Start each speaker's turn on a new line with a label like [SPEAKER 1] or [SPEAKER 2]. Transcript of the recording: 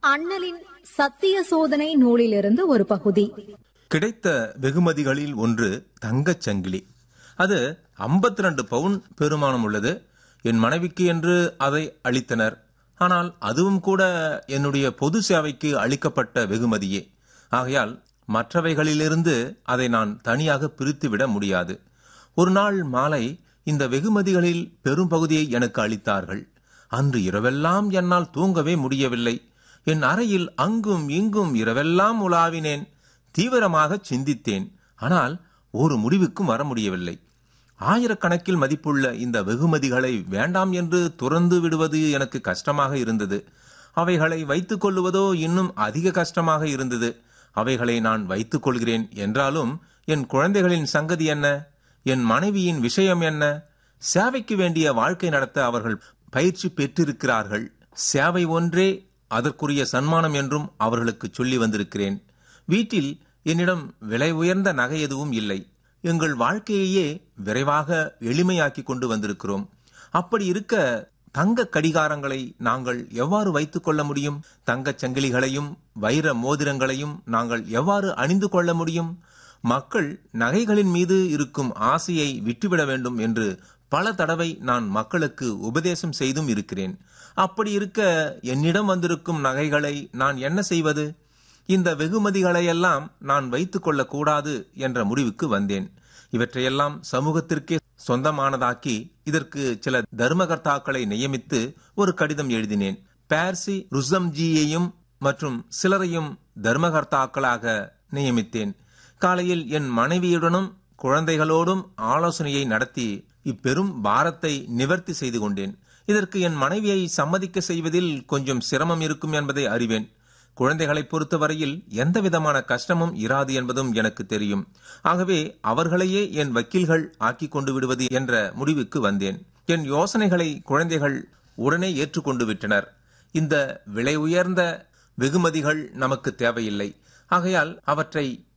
[SPEAKER 1] அண்ணலின் சத்திய சோதனை நூலிலிருந்து ஒரு பகுதி
[SPEAKER 2] கிடைத்த வெகுமதிகளில் ஒன்று தங்கச் சங்கிலி அது 52 ரெண்டு பவுன் பெருமானம் உள்ளது என் மனைவிக்கு என்று அதை அளித்தனர் ஆனால் அதுவும் கூட என்னுடைய பொது சேவைக்கு அளிக்கப்பட்ட வெகுமதியே ஆகையால் மற்றவைகளிலிருந்து அதை நான் தனியாக பிரித்துவிட முடியாது ஒரு நாள் மாலை இந்த வெகுமதிகளில் பெரும்பகுதியை எனக்கு அளித்தார்கள் அன்று இரவெல்லாம் என்னால் தூங்கவே முடியவில்லை என் அறையில் அங்கும் இங்கும் இரவெல்லாம் உலாவினேன் தீவிரமாக சிந்தித்தேன் ஆனால் ஒரு முடிவுக்கும் வர முடியவில்லை ஆயிரக்கணக்கில் மதிப்புள்ள இந்த வெகுமதிகளை வேண்டாம் என்று துறந்து விடுவது எனக்கு கஷ்டமாக இருந்தது அவைகளை வைத்துக் கொள்ளுவதோ இன்னும் அதிக கஷ்டமாக இருந்தது அவைகளை நான் வைத்துக் கொள்கிறேன் என்றாலும் என் குழந்தைகளின் சங்கதி என்ன என் மனைவியின் விஷயம் என்ன சேவைக்கு வேண்டிய வாழ்க்கை நடத்த அவர்கள் பயிற்சி பெற்றிருக்கிறார்கள் சேவை ஒன்றே அதற்குரிய சன்மானம் என்றும் அவர்களுக்கு சொல்லி வந்திருக்கிறேன் வீட்டில் என்னிடம் விலை உயர்ந்த நகை எதுவும் இல்லை எங்கள் வாழ்க்கையையே விரைவாக எளிமையாக்கி கொண்டு வந்திருக்கிறோம் அப்படி இருக்க தங்க கடிகாரங்களை நாங்கள் எவ்வாறு வைத்துக் கொள்ள முடியும் தங்கச் சங்கிலிகளையும் வைர மோதிரங்களையும் நாங்கள் எவ்வாறு அணிந்து கொள்ள முடியும் மக்கள் நகைகளின் மீது இருக்கும் ஆசையை விட்டுவிட வேண்டும் என்று பல தடவை நான் மக்களுக்கு உபதேசம் செய்தும் இருக்கிறேன் அப்படி இருக்க என்னிடம் வந்திருக்கும் நகைகளை நான் என்ன செய்வது இந்த வெகுமதிகளையெல்லாம் நான் வைத்துக் கொள்ளக்கூடாது என்ற முடிவுக்கு வந்தேன் இவற்றையெல்லாம் சமூகத்திற்கே சொந்தமானதாக்கி இதற்கு சில தர்மகர்த்தாக்களை நியமித்து ஒரு கடிதம் எழுதினேன் பேர்சி ருசம்ஜியையும் மற்றும் சிலரையும் தர்மகர்த்தாக்களாக நியமித்தேன் காலையில் என் மனைவியுடனும் குழந்தைகளோடும் ஆலோசனையை நடத்தி இப்பெரும் பாரத்தை நிவர்த்தி செய்து கொண்டேன் இதற்கு என் மனைவியை சம்மதிக்க செய்வதில் கொஞ்சம் சிரமம் இருக்கும் என்பதை அறிவேன் குழந்தைகளை பொறுத்தவரையில் எந்த விதமான கஷ்டமும் இராது என்பதும் எனக்கு தெரியும் ஆகவே அவர்களையே என் வக்கீல்கள் ஆக்கிக் கொண்டு விடுவது என்ற முடிவுக்கு வந்தேன் என் யோசனைகளை குழந்தைகள் உடனே ஏற்றுக்கொண்டு விட்டனர் இந்த விலை உயர்ந்த வெகுமதிகள் நமக்கு தேவையில்லை ஆகையால் அவற்றை